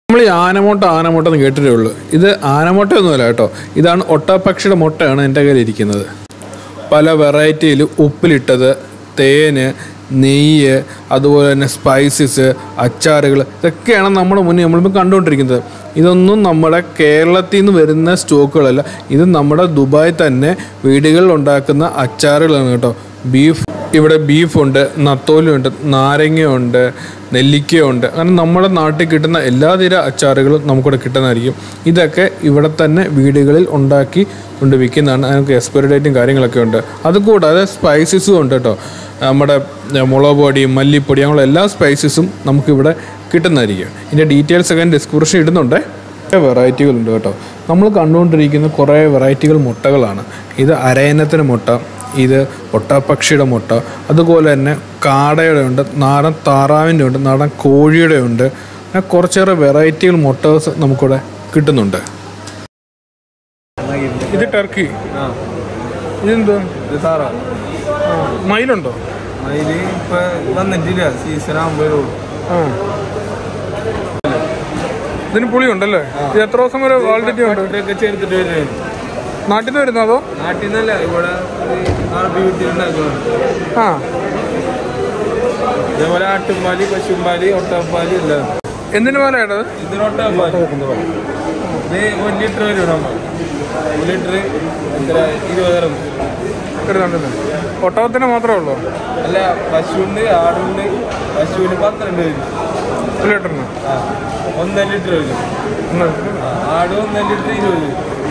നമ്മൾ ഈ ആനമുട്ട ആനമുട്ട എന്ന് കേട്ടിട്ടേ ഉള്ളൂ ഇത് ആനമുട്ടയൊന്നുമല്ല കേട്ടോ ഇതാണ് ഒട്ടപ്പക്ഷിയുടെ മുട്ടയാണ് എൻ്റെ കയ്യിൽ ഇരിക്കുന്നത് പല വെറൈറ്റിയിൽ ഉപ്പിലിട്ടത് തേന് നെയ്യ് അതുപോലെ തന്നെ സ്പൈസസ് അച്ചാറുകൾ ഇതൊക്കെയാണ് നമ്മുടെ മുന്നിൽ നമ്മളിപ്പോൾ കണ്ടുകൊണ്ടിരിക്കുന്നത് ഇതൊന്നും നമ്മുടെ കേരളത്തിൽ നിന്ന് വരുന്ന സ്റ്റോക്കുകളല്ല ഇത് നമ്മുടെ ദുബായ് തന്നെ വീടുകളിൽ ഉണ്ടാക്കുന്ന അച്ചാറുകളാണ് കേട്ടോ ബീഫ് ഇവിടെ ബീഫുണ്ട് നത്തോലിയുണ്ട് നാരങ്ങയുണ്ട് നെല്ലിക്കയുണ്ട് അങ്ങനെ നമ്മുടെ നാട്ടിൽ കിട്ടുന്ന എല്ലാ തര അച്ചാറുകളും നമുക്കിവിടെ കിട്ടുന്നതായിരിക്കും ഇതൊക്കെ ഇവിടെ തന്നെ വീടുകളിൽ ഉണ്ടാക്കി കൊണ്ട് വിൽക്കുന്നതാണ് അതിനൊക്കെ എക്സ്പയറി ഡേറ്റും കാര്യങ്ങളൊക്കെ ഉണ്ട് അതുകൂടാതെ സ്പൈസസും ഉണ്ട് കേട്ടോ നമ്മുടെ ഏ, മുളക് പൊടി മല്ലിപ്പൊടി അങ്ങനെയുള്ള എല്ലാ സ്പൈസസും നമുക്കിവിടെ കിട്ടുന്നതായിരിക്കും ഇതിൻ്റെ ഡീറ്റെയിൽസ് ഒക്കെ ഡിസ്ക്രിപ്ഷൻ ഇടുന്നുണ്ട് വെറൈറ്റികളുണ്ട് കേട്ടോ നമ്മൾ കണ്ടുകൊണ്ടിരിക്കുന്ന കുറേ വെറൈറ്റികൾ മുട്ടകളാണ് ഇത് അരയനത്തിന് മുട്ട ഇത് ഒട്ടപ്പക്ഷിയുടെ മുട്ട അതുപോലെ തന്നെ കാടയുടെ ഉണ്ട് നാടൻ താറാവിൻ്റെ ഉണ്ട് നാടൻ കോഴിയുടെ ഉണ്ട് അങ്ങനെ കുറച്ചേറെ വെറൈറ്റികൾ മുട്ടേഴ്സ് നമുക്കിവിടെ കിട്ടുന്നുണ്ട് ഇത് ടർക്കി ഇതെന്തോ ഇത് താറാ മയിലുണ്ടോ അതില് ഇപ്പൊ വന്നിട്ടില്ല സീസൺ ആകുമ്പോഴേ ആ ഇതിന് പുളിയുണ്ടല്ലേ ഇത് എത്ര ദിവസം വരെ വാളിഡിറ്റി ഉണ്ട് ഒക്കെ ചേർത്തിട്ട് വരുന്നത് നാട്ടിൽ നിന്ന് വരുന്നതോ നാട്ടിൽ നിന്നല്ല ഇവിടെ അറബി വീട്ടിലുണ്ടാക്കുന്നത് ആ ഇതേപോലെ ആട്ടുംപാല് പശുമ്പാല് ഒട്ടപ്പാല് എല്ലാം എന്തിനു പോലെയാണത് ഇതിന് ഒട്ടപ്പാല് ഇത് ഒരു ലിറ്റർ വരും നമ്മൾ ഒരു ലിറ്റർ എത്ര ഇരുപതരം കിട്ടുന്നുണ്ടല്ലേ ഒട്ടകത്തിന് മാത്രമേ ഉള്ളൂ അല്ല പശുണ്ട് ആടുണ്ട് പശുവിന് പന്ത്രണ്ട് വരും ഒരു ലിറ്ററിന് ആ ഒന്നര ലിറ്റർ വരും ഒന്ന്. ആ, ആട് ഒന്നര ലിറ്റർ ഇരുപത്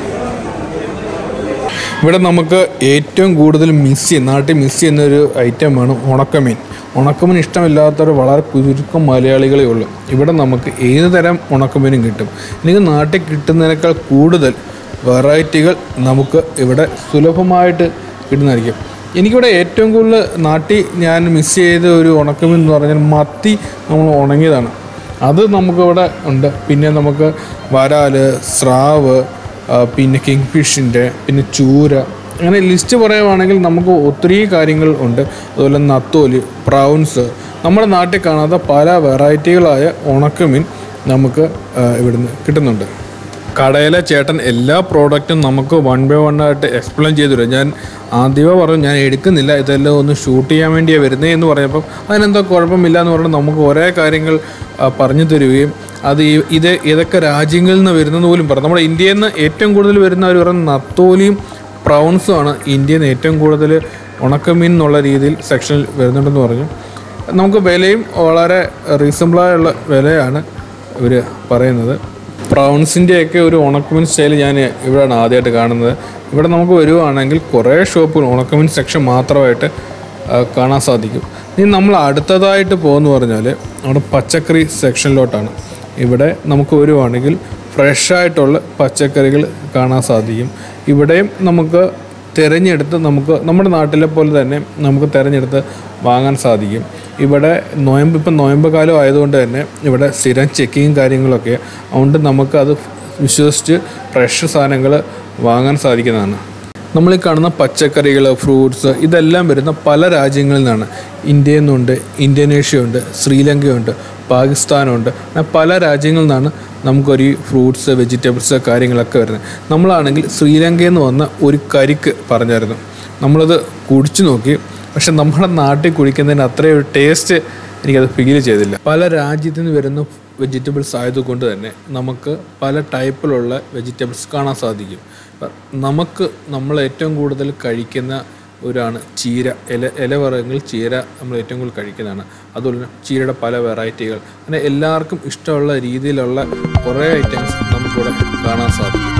ഇവിടെ നമുക്ക് ഏറ്റവും കൂടുതൽ മിസ് ചെയ്യുന്ന നാട്ടിൽ മിസ് ചെയ്യുന്ന ഒരു ഐറ്റമാണ് ഉണക്കമീൻ ഉണക്കമീൻ ഇഷ്ടമില്ലാത്തവർ വളരെ ചുരുക്കം മലയാളികളേ ഉള്ളൂ ഇവിടെ നമുക്ക് ഏത് തരം ഉണക്കമീനും കിട്ടും എനിക്ക് നാട്ടിൽ കിട്ടുന്നതിനേക്കാൾ കൂടുതൽ വെറൈറ്റികൾ നമുക്ക് ഇവിടെ സുലഭമായിട്ട് കിട്ടുന്നതായിരിക്കും എനിക്കിവിടെ ഏറ്റവും കൂടുതൽ നാട്ടിൽ ഞാൻ മിസ് ചെയ്ത ഒരു ഉണക്കമീൻ എന്ന് പറഞ്ഞാൽ മത്തി നമ്മൾ ഉണങ്ങിയതാണ് അത് നമുക്കിവിടെ ഉണ്ട് പിന്നെ നമുക്ക് വരാല് സ്രാവ് ആ, പിന്നെ കിങ് ഫിഷിൻ്റെ പിന്നെ ചൂര അങ്ങനെ ലിസ്റ്റ് പറയുവാണെങ്കിൽ നമുക്ക് ഒത്തിരി കാര്യങ്ങൾ ഉണ്ട് അതുപോലെ നത്തോലി പ്രൗൺസ് നമ്മുടെ നാട്ടിൽ കാണാത്ത പല വെറൈറ്റികളായ ഉണക്കമീൻ നമുക്ക് ആ, ഇവിടുന്ന് കിട്ടുന്നുണ്ട് കടയിലെ ചേട്ടൻ എല്ലാ പ്രോഡക്റ്റും നമുക്ക് വൺ ബൈ വൺ ആയിട്ട് എക്സ്പ്ലെയിൻ ചെയ്തു തരും ഞാൻ ആദ്യമേ പറഞ്ഞു ഞാൻ എടുക്കുന്നില്ല ഇതെല്ലാം ഒന്ന് ഷൂട്ട് ചെയ്യാൻ വേണ്ടിയാണ് വരുന്നത് എന്ന് പറഞ്ഞപ്പം അതിനെന്തോ കുഴപ്പമില്ല എന്ന് പറഞ്ഞ് നമുക്ക് കുറേ കാര്യങ്ങൾ ആ, പറഞ്ഞു തരികയും അത് ഈ ഇത് ഏതൊക്കെ രാജ്യങ്ങളിൽ നിന്ന് വരുന്നെന്ന് പോലും പറഞ്ഞു നമ്മുടെ ഇന്ത്യയിൽ നിന്ന് ഏറ്റവും കൂടുതൽ വരുന്ന ഒരു പറയുന്ന നത്തോലിയും പ്രൗൺസും ആണ് ഇന്ത്യയിൽ നിന്ന് ഏറ്റവും കൂടുതൽ ഉണക്കമീൻ എന്നുള്ള രീതിയിൽ സെക്ഷനിൽ വരുന്നുണ്ടെന്ന് പറഞ്ഞു നമുക്ക് വിലയും വളരെ റീസണബിളായുള്ള വിലയാണ് ഇവർ പറയുന്നത് പ്രൗൺസിൻ്റെയൊക്കെ ഒരു ഉണക്കമീൻ സ്റ്റൈൽ ഞാൻ ഇവിടെയാണ് ആദ്യമായിട്ട് കാണുന്നത് ഇവിടെ നമുക്ക് വരുവാണെങ്കിൽ കുറേ ഷോപ്പുകൾ ഉണക്കമീൻ സെക്ഷൻ മാത്രമായിട്ട് ആ, കാണാൻ സാധിക്കും ഇനി നമ്മൾ അടുത്തതായിട്ട് പോകുമെന്ന് പറഞ്ഞാൽ നമ്മുടെ പച്ചക്കറി സെക്ഷനിലോട്ടാണ് ഇവിടെ നമുക്ക് വരുവാണെങ്കിൽ ഫ്രഷായിട്ടുള്ള പച്ചക്കറികൾ കാണാൻ സാധിക്കും ഇവിടെയും നമുക്ക് തിരഞ്ഞെടുത്ത് നമുക്ക് നമ്മുടെ നാട്ടിലെ പോലെ തന്നെ നമുക്ക് തിരഞ്ഞെടുത്ത് വാങ്ങാൻ സാധിക്കും ഇവിടെ നോയമ്പ് ഇപ്പം നോയമ്പ് കാലം ആയതുകൊണ്ട് തന്നെ ഇവിടെ സ്ഥിരം ചെക്കിങ് കാര്യങ്ങളൊക്കെ അതുകൊണ്ട് നമുക്കത് വിശ്വസിച്ച് ഫ്രഷ് സാധനങ്ങൾ വാങ്ങാൻ സാധിക്കുന്നതാണ് നമ്മൾ ഈ കാണുന്ന പച്ചക്കറികൾ ഫ്രൂട്ട്സ് ഇതെല്ലാം വരുന്ന പല രാജ്യങ്ങളിൽ നിന്നാണ് ഇന്ത്യയിൽ നിന്നുണ്ട് ഇന്തോനേഷ്യ ഉണ്ട് ശ്രീലങ്കയുണ്ട് പാകിസ്ഥാനുണ്ട് അങ്ങനെ പല രാജ്യങ്ങളിൽ നിന്നാണ് നമുക്കൊരു ഫ്രൂട്ട്സ് വെജിറ്റബിൾസ് കാര്യങ്ങളൊക്കെ വരുന്നത് നമ്മളാണെങ്കിൽ ശ്രീലങ്കയിൽ നിന്ന് വന്ന ഒരു കരിക്ക് പറഞ്ഞായിരുന്നു നമ്മളത് കുടിച്ചു നോക്കി പക്ഷെ നമ്മുടെ നാട്ടിൽ കുടിക്കുന്നതിന് അത്രയും ഒരു ടേസ്റ്റ് എനിക്കത് ഫീൽ ചെയ്തില്ല പല രാജ്യത്തു നിന്ന് വരുന്ന വെജിറ്റബിൾസ് ആയതുകൊണ്ട് തന്നെ നമുക്ക് പല ടൈപ്പിലുള്ള വെജിറ്റബിൾസ് കാണാൻ സാധിക്കും അപ്പം നമുക്ക് നമ്മൾ ഏറ്റവും കൂടുതൽ കഴിക്കുന്ന ഒരാണ് ചീര ഇല ഇലവർഗ്ഗങ്ങൾ ചീര നമ്മൾ ഏറ്റവും കൂടുതൽ കഴിക്കുന്നതാണ് അതുപോലെ തന്നെ ചീരയുടെ പല വെറൈറ്റികൾ അങ്ങനെ എല്ലാവർക്കും ഇഷ്ടമുള്ള രീതിയിലുള്ള കുറേ ഐറ്റംസ് നമുക്കിവിടെ കാണാൻ സാധിക്കും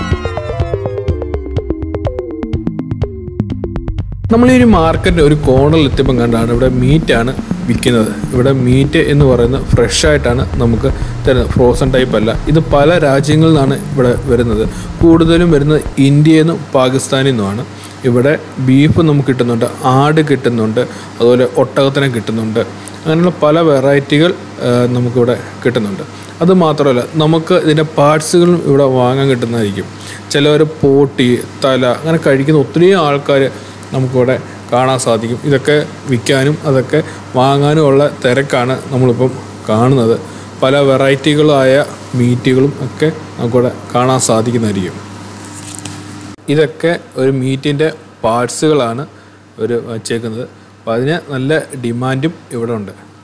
നമ്മൾ ഈ ഒരു മാർക്കറ്റ് ഒരു കോർണറിൽ എത്തിയപ്പം കണ്ടാണ് ഇവിടെ മീറ്റാണ് വിൽക്കുന്നത് ഇവിടെ മീറ്റ് എന്ന് പറയുന്നത് ഫ്രഷ് ആയിട്ടാണ് നമുക്ക് തരുന്നത് ഫ്രോസൺ ടൈപ്പ് അല്ല ഇത് പല രാജ്യങ്ങളിൽ നിന്നാണ് ഇവിടെ വരുന്നത് കൂടുതലും വരുന്നത് ഇന്ത്യയിൽ നിന്നും പാകിസ്ഥാനിൽ നിന്നുമാണ് ഇവിടെ ബീഫ് നമുക്ക് കിട്ടുന്നുണ്ട് ആട് കിട്ടുന്നുണ്ട് അതുപോലെ ഒട്ടകത്തിനെ കിട്ടുന്നുണ്ട് അങ്ങനെയുള്ള പല വെറൈറ്റികൾ ആ, നമുക്കിവിടെ കിട്ടുന്നുണ്ട് അത് മാത്രമല്ല നമുക്ക് ഇതിൻ്റെ പാർട്സുകളും ഇവിടെ വാങ്ങാൻ കിട്ടുന്നതായിരിക്കും ചിലവർ പോട്ടി തല അങ്ങനെ കഴിക്കുന്ന ഒത്തിരി ആൾക്കാർ നമുക്കിവിടെ കാണാൻ സാധിക്കും ഇതൊക്കെ വിൽക്കാനും അതൊക്കെ വാങ്ങാനും ഉള്ള തിരക്കാണ് നമ്മളിപ്പം കാണുന്നത് പല വെറൈറ്റികളായ മീറ്റുകളും ഒക്കെ നമുക്കിവിടെ കാണാൻ സാധിക്കുന്നതായിരിക്കും ഇതൊക്കെ ഒരു മീറ്റിൻ്റെ പാർട്സുകളാണ് ഒരു വച്ചേക്കുന്നത് അപ്പോൾ അതിന് നല്ല ഡിമാൻഡും ഇവിടെ ഉണ്ട്